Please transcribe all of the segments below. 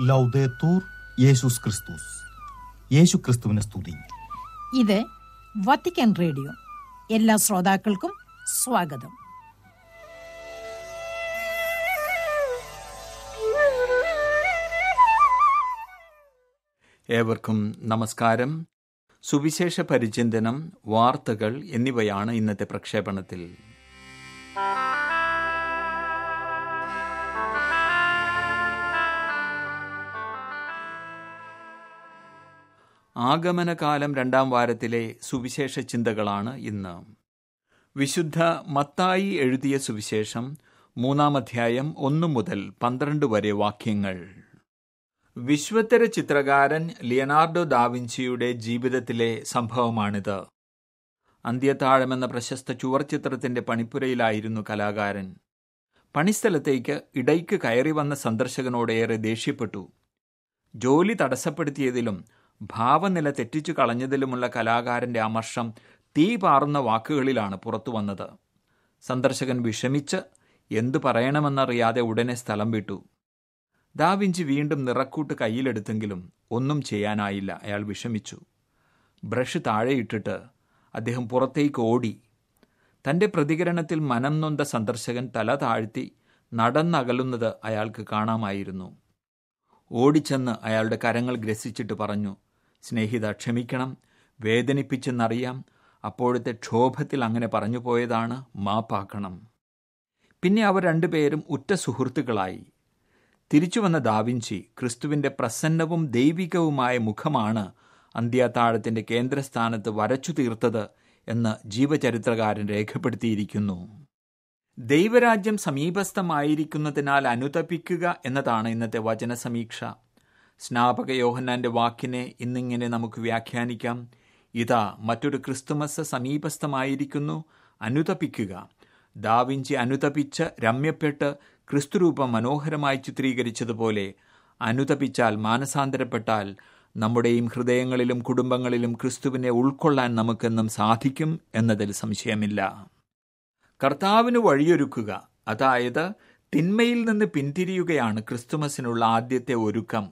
ലൗദേത്തൂർ യേശുസ് ക്രിസ്തുസ് യേശു ക്രിസ്തുവിനെ സ്തുതി ഇത് വത്തിക്കാൻ റേഡിയോ എല്ലാ ശ്രോതാക്കൾക്കും സ്വാഗതം ഏവർക്കും നമസ്കാരം സുവിശേഷ പരിചിന്തനം വാർത്തകൾ എന്നിവയാണ് ഇന്നത്തെ പ്രക്ഷേപണത്തിൽ ആഗമനകാലം രണ്ടാം വാരത്തിലെ സുവിശേഷ ചിന്തകളാണ് ഇന്ന് വിശുദ്ധ മത്തായി എഴുതിയ സുവിശേഷം മൂന്നാം അധ്യായം ഒന്നു മുതൽ പന്ത്രണ്ട് വരെ വാക്യങ്ങൾ വിശ്വത്തര ചിത്രകാരൻ ലിയനാർഡോ ദാവിഞ്ചിയുടെ ജീവിതത്തിലെ സംഭവമാണിത് അന്ത്യത്താഴം എന്ന പ്രശസ്ത ചുവർച്ചിത്രത്തിന്റെ പണിപ്പുരയിലായിരുന്നു കലാകാരൻ പണിസ്ഥലത്തേക്ക് ഇടയ്ക്ക് കയറി വന്ന സന്ദർശകനോട് ഏറെ ദേഷ്യപ്പെട്ടു ജോലി തടസ്സപ്പെടുത്തിയതിലും ഭാവനില തെറ്റിച്ചു കളഞ്ഞതിലുമുള്ള കലാകാരന്റെ അമർഷം തീ പാറുന്ന വാക്കുകളിലാണ് പുറത്തു വന്നത് സന്ദർശകൻ വിഷമിച്ച് എന്തു പറയണമെന്നറിയാതെ ഉടനെ സ്ഥലം വിട്ടു ദാവിഞ്ചി വീണ്ടും നിറക്കൂട്ട് കയ്യിലെടുത്തെങ്കിലും ഒന്നും ചെയ്യാനായില്ല അയാൾ വിഷമിച്ചു ബ്രഷ് താഴെയിട്ടിട്ട് അദ്ദേഹം പുറത്തേക്ക് ഓടി തന്റെ പ്രതികരണത്തിൽ മനം നൊന്ത സന്ദർശകൻ തല താഴ്ത്തി നടന്നകലുന്നത് അയാൾക്ക് കാണാമായിരുന്നു ഓടിച്ചെന്ന് അയാളുടെ കരങ്ങൾ ഗ്രസിച്ചിട്ട് പറഞ്ഞു സ്നേഹിത ക്ഷമിക്കണം വേദനിപ്പിച്ചെന്നറിയാം അപ്പോഴത്തെ ക്ഷോഭത്തിൽ അങ്ങനെ പറഞ്ഞു പോയതാണ് മാപ്പാക്കണം പിന്നെ അവർ രണ്ടുപേരും ഉറ്റ സുഹൃത്തുക്കളായി തിരിച്ചു വന്ന ദാവിഞ്ചി ക്രിസ്തുവിന്റെ പ്രസന്നവും ദൈവികവുമായ മുഖമാണ് അന്ത്യത്താഴത്തിന്റെ കേന്ദ്രസ്ഥാനത്ത് വരച്ചു തീർത്തത് എന്ന് ജീവചരിത്രകാരൻ രേഖപ്പെടുത്തിയിരിക്കുന്നു ദൈവരാജ്യം സമീപസ്ഥമായിരിക്കുന്നതിനാൽ അനുതപിക്കുക എന്നതാണ് ഇന്നത്തെ വചനസമീക്ഷ സ്നാപക യോഹന്നാന്റെ വാക്കിനെ ഇന്നിങ്ങനെ നമുക്ക് വ്യാഖ്യാനിക്കാം ഇതാ മറ്റൊരു ക്രിസ്തുമസ് സമീപസ്ഥമായിരിക്കുന്നു അനുതപിക്കുക ദാവിഞ്ചി അനുതപിച്ച് രമ്യപ്പെട്ട് ക്രിസ്തുരൂപം മനോഹരമായി ചിത്രീകരിച്ചതുപോലെ അനുതപിച്ചാൽ മാനസാന്തരപ്പെട്ടാൽ നമ്മുടെയും ഹൃദയങ്ങളിലും കുടുംബങ്ങളിലും ക്രിസ്തുവിനെ ഉൾക്കൊള്ളാൻ നമുക്കെന്നും സാധിക്കും എന്നതിൽ സംശയമില്ല കർത്താവിന് വഴിയൊരുക്കുക അതായത് തിന്മയിൽ നിന്ന് പിന്തിരിയുകയാണ് ക്രിസ്തുമസിനുള്ള ആദ്യത്തെ ഒരുക്കം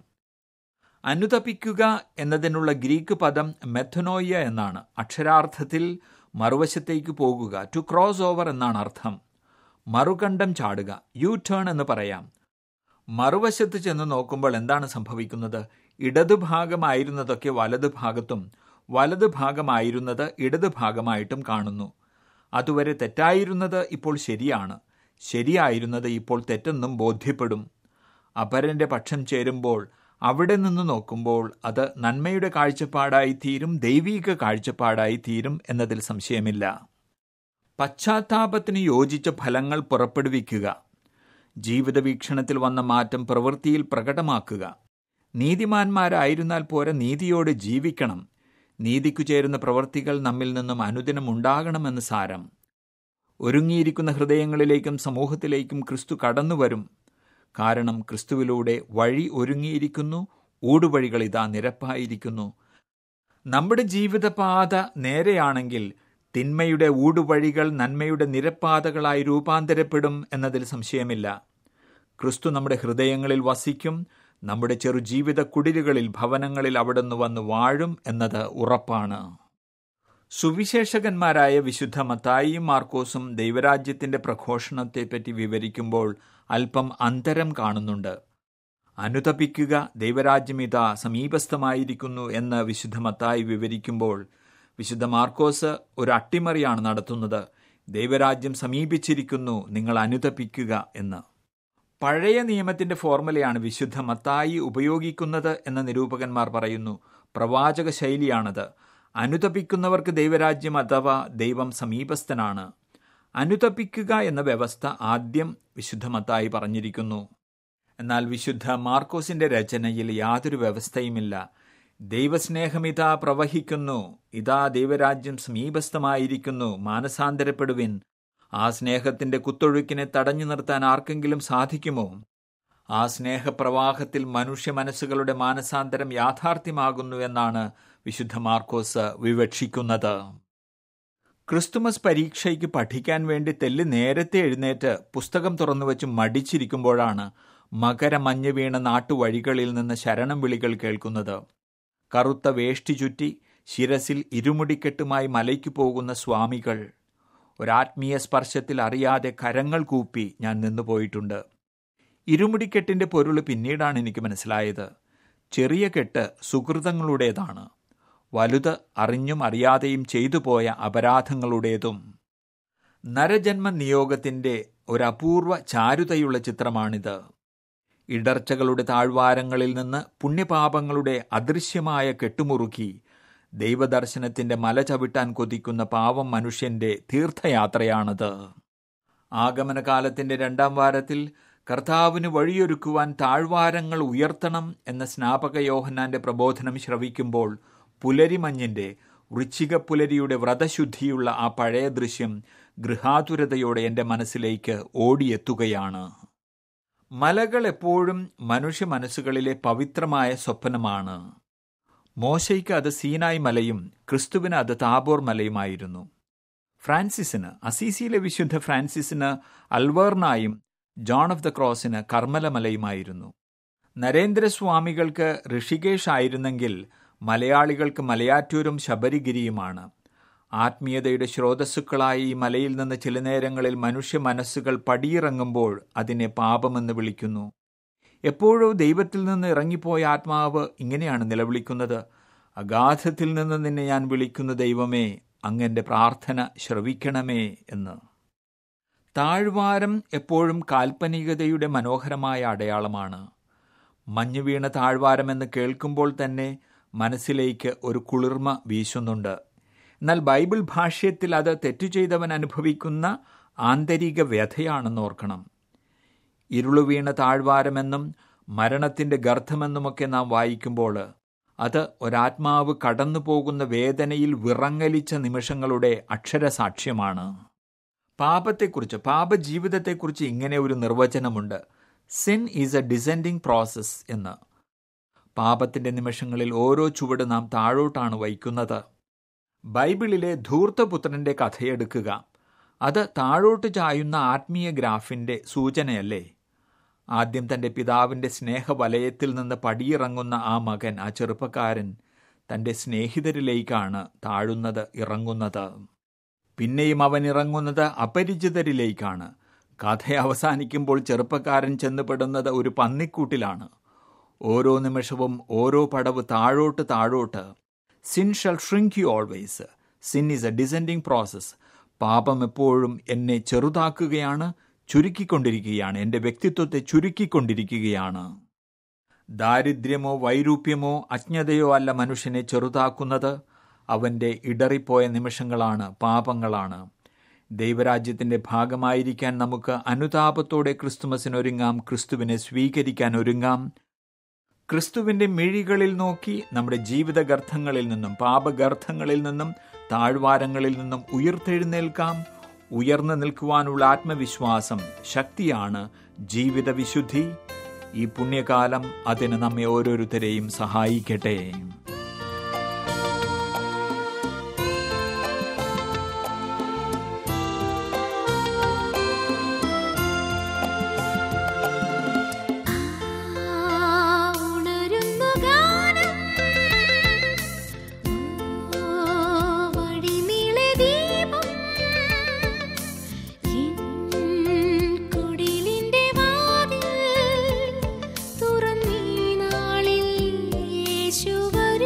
അനുതപിക്കുക എന്നതിനുള്ള ഗ്രീക്ക് പദം മെഥനോയ എന്നാണ് അക്ഷരാർത്ഥത്തിൽ മറുവശത്തേക്ക് പോകുക ടു ക്രോസ് ഓവർ എന്നാണ് അർത്ഥം മറുകണ്ഠം ചാടുക യു ടേൺ എന്ന് പറയാം മറുവശത്ത് ചെന്ന് നോക്കുമ്പോൾ എന്താണ് സംഭവിക്കുന്നത് ഇടതുഭാഗമായിരുന്നതൊക്കെ വലതുഭാഗത്തും വലതുഭാഗമായിരുന്നത് ഇടതുഭാഗമായിട്ടും കാണുന്നു അതുവരെ തെറ്റായിരുന്നത് ഇപ്പോൾ ശരിയാണ് ശരിയായിരുന്നത് ഇപ്പോൾ തെറ്റെന്നും ബോധ്യപ്പെടും അപരന്റെ പക്ഷം ചേരുമ്പോൾ അവിടെ നിന്ന് നോക്കുമ്പോൾ അത് നന്മയുടെ കാഴ്ചപ്പാടായി തീരും ദൈവീക കാഴ്ചപ്പാടായി തീരും എന്നതിൽ സംശയമില്ല പശ്ചാത്താപത്തിന് യോജിച്ച ഫലങ്ങൾ പുറപ്പെടുവിക്കുക ജീവിത വീക്ഷണത്തിൽ വന്ന മാറ്റം പ്രവൃത്തിയിൽ പ്രകടമാക്കുക നീതിമാന്മാരായിരുന്നാൽ പോരെ നീതിയോടെ ജീവിക്കണം നീതിക്കു ചേരുന്ന പ്രവൃത്തികൾ നമ്മിൽ നിന്നും അനുദിനം ഉണ്ടാകണമെന്ന് സാരം ഒരുങ്ങിയിരിക്കുന്ന ഹൃദയങ്ങളിലേക്കും സമൂഹത്തിലേക്കും ക്രിസ്തു കടന്നുവരും കാരണം ക്രിസ്തുവിലൂടെ വഴി ഒരുങ്ങിയിരിക്കുന്നു ഊടുവഴികൾ ഇതാ നിരപ്പായിരിക്കുന്നു നമ്മുടെ ജീവിതപാത നേരെയാണെങ്കിൽ തിന്മയുടെ ഊടുവഴികൾ നന്മയുടെ നിരപ്പാതകളായി രൂപാന്തരപ്പെടും എന്നതിൽ സംശയമില്ല ക്രിസ്തു നമ്മുടെ ഹൃദയങ്ങളിൽ വസിക്കും നമ്മുടെ ചെറു ജീവിത കുടിലുകളിൽ ഭവനങ്ങളിൽ അവിടുന്ന് വന്ന് വാഴും എന്നത് ഉറപ്പാണ് സുവിശേഷകന്മാരായ വിശുദ്ധ മത്തായിയും മാർക്കോസും ദൈവരാജ്യത്തിന്റെ പ്രഘോഷണത്തെപ്പറ്റി വിവരിക്കുമ്പോൾ അല്പം അന്തരം കാണുന്നുണ്ട് അനുതപിക്കുക ദൈവരാജ്യം ഇതാ സമീപസ്ഥമായിരിക്കുന്നു എന്ന് വിശുദ്ധ മത്തായി വിവരിക്കുമ്പോൾ വിശുദ്ധ മാർക്കോസ് ഒരു അട്ടിമറിയാണ് നടത്തുന്നത് ദൈവരാജ്യം സമീപിച്ചിരിക്കുന്നു നിങ്ങൾ അനുതപിക്കുക എന്ന് പഴയ നിയമത്തിന്റെ ഫോർമുലയാണ് വിശുദ്ധ മത്തായി ഉപയോഗിക്കുന്നത് എന്ന് നിരൂപകന്മാർ പറയുന്നു പ്രവാചക ശൈലിയാണത് അനുതപിക്കുന്നവർക്ക് ദൈവരാജ്യം അഥവാ ദൈവം സമീപസ്ഥനാണ് അനുതപിക്കുക എന്ന വ്യവസ്ഥ ആദ്യം വിശുദ്ധ മത്തായി പറഞ്ഞിരിക്കുന്നു എന്നാൽ വിശുദ്ധ മാർക്കോസിന്റെ രചനയിൽ യാതൊരു വ്യവസ്ഥയുമില്ല ദൈവസ്നേഹം ഇതാ പ്രവഹിക്കുന്നു ഇതാ ദൈവരാജ്യം സമീപസ്ഥമായിരിക്കുന്നു മാനസാന്തരപ്പെടുവിൻ ആ സ്നേഹത്തിന്റെ കുത്തൊഴുക്കിനെ തടഞ്ഞു നിർത്താൻ ആർക്കെങ്കിലും സാധിക്കുമോ ആ സ്നേഹപ്രവാഹത്തിൽ മനുഷ്യ മനസ്സുകളുടെ മാനസാന്തരം യാഥാർത്ഥ്യമാകുന്നു എന്നാണ് വിശുദ്ധ മാർക്കോസ് വിവക്ഷിക്കുന്നത് ക്രിസ്തുമസ് പരീക്ഷയ്ക്ക് പഠിക്കാൻ വേണ്ടി തെല്ല് നേരത്തെ എഴുന്നേറ്റ് പുസ്തകം തുറന്നു വെച്ച് മടിച്ചിരിക്കുമ്പോഴാണ് മകരമഞ്ഞ് വീണ നാട്ടുവഴികളിൽ നിന്ന് ശരണം വിളികൾ കേൾക്കുന്നത് കറുത്ത വേഷ്ടി ചുറ്റി ശിരസിൽ ഇരുമുടിക്കെട്ടുമായി മലയ്ക്ക് പോകുന്ന സ്വാമികൾ ഒരാത്മീയ സ്പർശത്തിൽ അറിയാതെ കരങ്ങൾ കൂപ്പി ഞാൻ നിന്നുപോയിട്ടുണ്ട് ഇരുമുടിക്കെട്ടിന്റെ പൊരുൾ പിന്നീടാണ് എനിക്ക് മനസ്സിലായത് ചെറിയ കെട്ട് സുഹൃതങ്ങളുടേതാണ് വലുത് അറിഞ്ഞും അറിയാതെയും ചെയ്തു പോയ അപരാധങ്ങളുടേതും നരജന്മ നിയോഗത്തിന്റെ ഒരു അപൂർവ ചാരുതയുള്ള ചിത്രമാണിത് ഇടർച്ചകളുടെ താഴ്വാരങ്ങളിൽ നിന്ന് പുണ്യപാപങ്ങളുടെ അദൃശ്യമായ കെട്ടുമുറുക്കി ദൈവദർശനത്തിന്റെ മല ചവിട്ടാൻ കൊതിക്കുന്ന പാവം മനുഷ്യന്റെ തീർത്ഥയാത്രയാണത് ആഗമനകാലത്തിന്റെ രണ്ടാം വാരത്തിൽ കർത്താവിന് വഴിയൊരുക്കുവാൻ താഴ്വാരങ്ങൾ ഉയർത്തണം എന്ന സ്നാപക യോഹന്നാന്റെ പ്രബോധനം ശ്രവിക്കുമ്പോൾ പുലരിമഞ്ഞിന്റെ വൃശ്ചിക പുലരിയുടെ വ്രതശുദ്ധിയുള്ള ആ പഴയ ദൃശ്യം ഗൃഹാതുരതയോടെ എൻ്റെ മനസ്സിലേക്ക് ഓടിയെത്തുകയാണ് മലകൾ എപ്പോഴും മനുഷ്യ മനസ്സുകളിലെ പവിത്രമായ സ്വപ്നമാണ് മോശയ്ക്ക് അത് സീനായ് മലയും ക്രിസ്തുവിന് അത് താബോർ മലയുമായിരുന്നു ഫ്രാൻസിസിന് അസീസിയിലെ വിശുദ്ധ ഫ്രാൻസിസിന് അൽവേർണായും ജോൺ ഓഫ് ദ ക്രോസിന് കർമ്മലമലയുമായിരുന്നു നരേന്ദ്രസ്വാമികൾക്ക് ഋഷികേഷ് ആയിരുന്നെങ്കിൽ മലയാളികൾക്ക് മലയാറ്റൂരും ശബരിഗിരിയുമാണ് ആത്മീയതയുടെ സ്രോതസ്സുക്കളായ ഈ മലയിൽ നിന്ന് ചില നേരങ്ങളിൽ മനുഷ്യ മനസ്സുകൾ പടിയിറങ്ങുമ്പോൾ അതിനെ പാപമെന്ന് വിളിക്കുന്നു എപ്പോഴോ ദൈവത്തിൽ നിന്ന് ഇറങ്ങിപ്പോയ ആത്മാവ് ഇങ്ങനെയാണ് നിലവിളിക്കുന്നത് അഗാധത്തിൽ നിന്ന് നിന്നെ ഞാൻ വിളിക്കുന്നു ദൈവമേ അങ്ങന്റെ പ്രാർത്ഥന ശ്രവിക്കണമേ എന്ന് താഴ്വാരം എപ്പോഴും കാൽപ്പനികതയുടെ മനോഹരമായ അടയാളമാണ് മഞ്ഞു വീണ താഴ്വാരം എന്ന് കേൾക്കുമ്പോൾ തന്നെ മനസ്സിലേക്ക് ഒരു കുളിർമ വീശുന്നുണ്ട് എന്നാൽ ബൈബിൾ ഭാഷ്യത്തിൽ അത് തെറ്റു ചെയ്തവൻ അനുഭവിക്കുന്ന ആന്തരിക വ്യഥയാണെന്ന് ഓർക്കണം ഇരുളു വീണ താഴ്വാരമെന്നും മരണത്തിന്റെ ഗർഭമെന്നുമൊക്കെ നാം വായിക്കുമ്പോൾ അത് ഒരാത്മാവ് കടന്നു പോകുന്ന വേദനയിൽ വിറങ്ങലിച്ച നിമിഷങ്ങളുടെ അക്ഷരസാക്ഷ്യമാണ് പാപത്തെക്കുറിച്ച് പാപജീവിതത്തെക്കുറിച്ച് ഇങ്ങനെ ഒരു നിർവചനമുണ്ട് sin is a descending process എന്ന് പാപത്തിന്റെ നിമിഷങ്ങളിൽ ഓരോ ചുവട് നാം താഴോട്ടാണ് വയ്ക്കുന്നത് ബൈബിളിലെ ധൂർത്തപുത്രന്റെ കഥയെടുക്കുക അത് താഴോട്ട് ചായുന്ന ആത്മീയ ഗ്രാഫിന്റെ സൂചനയല്ലേ ആദ്യം തന്റെ പിതാവിന്റെ സ്നേഹവലയത്തിൽ നിന്ന് പടിയിറങ്ങുന്ന ആ മകൻ ആ ചെറുപ്പക്കാരൻ തന്റെ സ്നേഹിതരിലേക്കാണ് താഴുന്നത് ഇറങ്ങുന്നത് പിന്നെയും അവൻ ഇറങ്ങുന്നത് അപരിചിതരിലേക്കാണ് കഥ അവസാനിക്കുമ്പോൾ ചെറുപ്പക്കാരൻ ചെന്നുപെടുന്നത് ഒരു പന്നിക്കൂട്ടിലാണ് ഓരോ നിമിഷവും ഓരോ പടവ് താഴോട്ട് താഴോട്ട് sin shall shrink you always sin is a descending process പാപം എപ്പോഴും എന്നെ ചെറുതാക്കുകയാണ് ചുരുക്കിക്കൊണ്ടിരിക്കുകയാണ് എൻ്റെ വ്യക്തിത്വത്തെ ചുരുക്കിക്കൊണ്ടിരിക്കുകയാണ് ദാരിദ്ര്യമോ വൈരൂപ്യമോ അജ്ഞതയോ അല്ല മനുഷ്യനെ ചെറുതാക്കുന്നത് അവൻ്റെ ഇടറിപ്പോയ നിമിഷങ്ങളാണ് പാപങ്ങളാണ് ദൈവരാജ്യത്തിൻ്റെ ഭാഗമായിരിക്കാൻ നമുക്ക് അനുതാപത്തോടെ ക്രിസ്തുമസിനൊരുങ്ങാം ക്രിസ്തുവിനെ സ്വീകരിക്കാൻ ഒരുങ്ങാം ക്രിസ്തുവിന്റെ മിഴികളിൽ നോക്കി നമ്മുടെ ജീവിതഗർത്തങ്ങളിൽ നിന്നും പാപഗർത്തങ്ങളിൽ നിന്നും താഴ്വാരങ്ങളിൽ നിന്നും ഉയർത്തെഴുന്നേൽക്കാം ഉയർന്നു നിൽക്കുവാനുള്ള ആത്മവിശ്വാസം ശക്തിയാണ് ജീവിത വിശുദ്ധി ഈ പുണ്യകാലം അതിന് നമ്മെ ഓരോരുത്തരെയും സഹായിക്കട്ടെ ഉണരുന്നു ഗാനം വഴിനീളെ ദീപം കുടിലിന്റെ വാതിൽ തുറന്നീ നാളിൽ യേശു വരുന്നു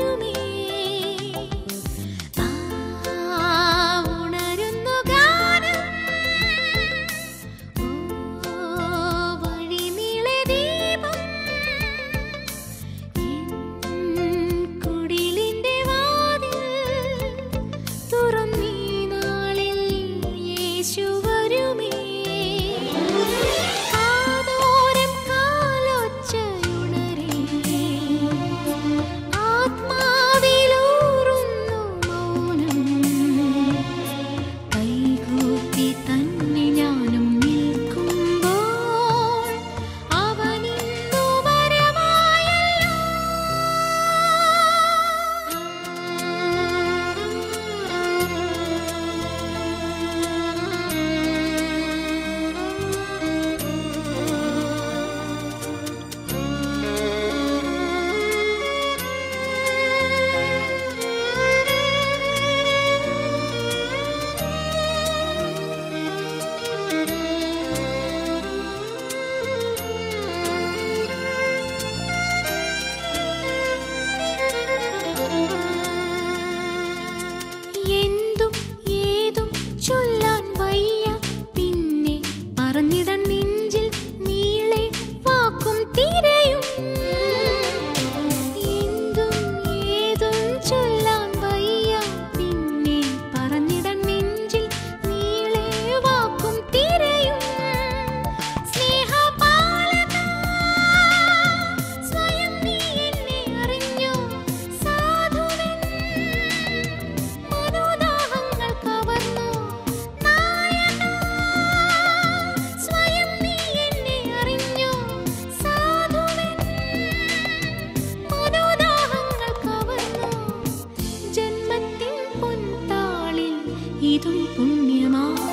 ഇതും പുണ്യമായി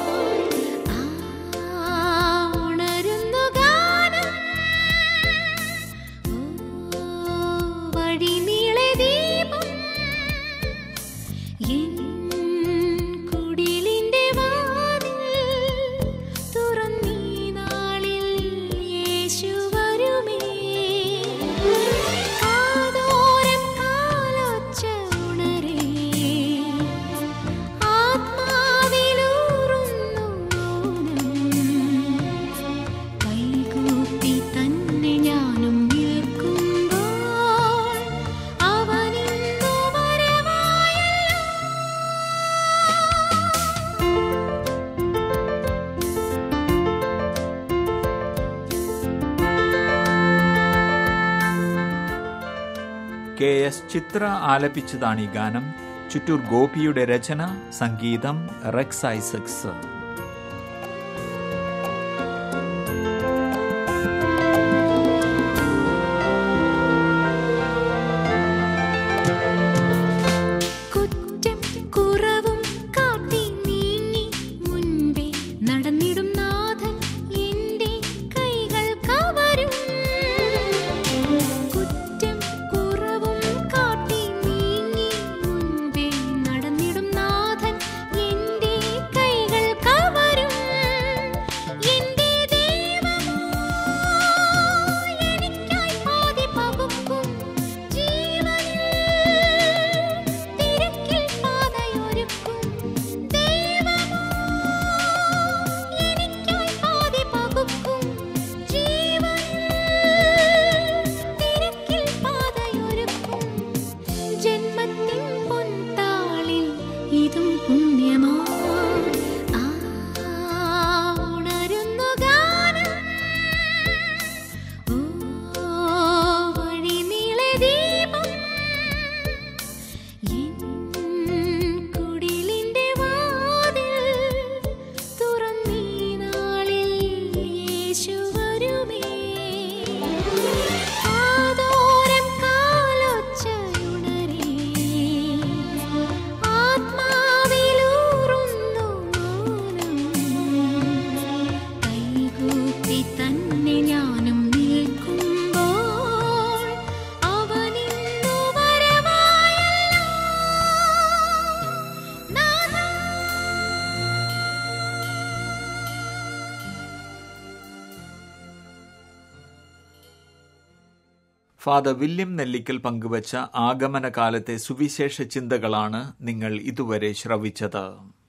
ആ ഉണരുന്നു ഗാനം ഓ വഴി നീളെ ദീപം എൻ കുടിലിന്റെ വാതിൽ തുറന്നീ നാളിൽ യേശു വരുമേ കാതോരം കാലൊച്ച ഉണരേ ആത്മാവിലൂറുന്നു മൗനം കൈകൂപ്പി തന്നെ ഞാനും നിൽക്കുമ്പോൾ അവനിന്നു വരവായല്ലോ കെ എസ് ചിത്ര ആലപിച്ചതാണ് ഈ ഗാനം ചുറ്റൂർ ഗോപിയുടെ രചന സംഗീതം റെക്സ് ഐസക്സ് കുറ്റം കുറവും കാട്ടി നീങ്ങി മുൻപേ നടന്നിടും നാഥൻ എന്റെ കൈകൾ കവരും കുറ്റം കുറവും കാട്ടി നീങ്ങി മുൻപേ നടന്നിടും നാഥൻ എന്റെ കൈകൾ കവരും എന്റെ ദൈവമോ എനിക്കായി പാതി പകുക്കും ജീവനിൽ തിരക്കിൽ പാതയൊരുക്കും ദൈവമോ എനിക്കായി പാതി പകുക്കും ജീവനിൽ തിരക്കിൽ പാതയൊരുക്കും ജന്മത്തിൻ പൊൻതാളിൽ ഇതും പുണ്യമാ ആ ഉണരുന്നു ഗാനം ഓ വഴി നീളെ ദീപം എൻ കുടിലിന്റെ വാതിൽ തുറന്നീ നാളിൽ യേശു വരുമേ ആദോരം കാലൊച്ചയുണരേ ആത്മാവിലൂറുന്നു മൗനം കൈകൂപ്പി തന്നെ ഞാനും നിൽക്കുമ്പോൾ അവനിന്നു വരവായല്ലോ നാഥാ ഫാദർ വില്യം നെല്ലിക്കൽ പങ്കുവച്ച ആഗമന കാലത്തെ സുവിശേഷ ചിന്തകളാണ് നിങ്ങൾ ഇതുവരെ ശ്രവിച്ചത്